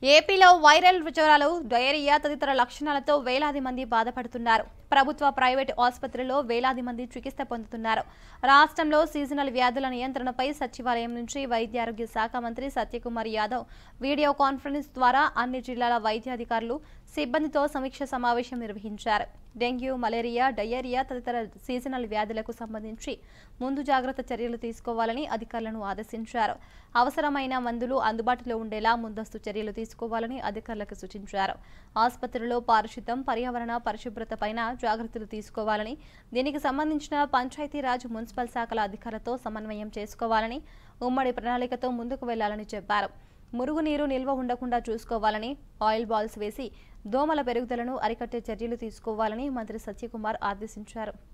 ఏపీలో వైరల్ జ్వరాలు డయేరియా తదితర లక్షణాలతో వేలాది మంది బాధపడుతున్నారు ప్రభుత్వ ప్రైవేటు ఆసుపత్రుల్లో వేలాది మంది చికిత్స పొందుతున్నారు రాష్ట్రంలో సీజనల్ వ్యాధుల నియంత్రణపై సచివాలయం నుంచి వైద్యారోగ్య శాఖ మంత్రి సత్యకుమార్ యాదవ్ వీడియో కాన్ఫరెన్స్ ద్వారా అన్ని జిల్లాల వైద్యాధికారులు సిబ్బందితో సమీక్ష సమావేశం నిర్వహించారు డెంగ్యూ మలేరియా డయేరియా తదితర సీజనల్ వ్యాధులకు సంబంధించి ముందు జాగ్రత్త చర్యలు తీసుకోవాలని అధికారులను ఆదేశించారు అవసరమైన మందులు అందుబాటులో ఉండేలా ముందస్తు చర్యలు తీసుకోవాలని అధికారులకు సూచించారు ఆసుపత్రుల్లో పారిశుద్ధం పర్యావరణ పరిశుభ్రత పైన జాగ్రత్తలు తీసుకోవాలని దీనికి సంబంధించిన పంచాయతీరాజ్ మున్సిపల్ శాఖల అధికారులతో సమన్వయం చేసుకోవాలని ఉమ్మడి ప్రణాళికతో ముందుకు వెళ్లాలని చెప్పారు మురుగునీరు నిల్వ ఉండకుండా చూసుకోవాలని ఆయిల్ బాల్స్ వేసి దోమల పెరుగుదలను అరికట్టే చర్యలు తీసుకోవాలని మంత్రి సత్యకుమార్ ఆదేశించారు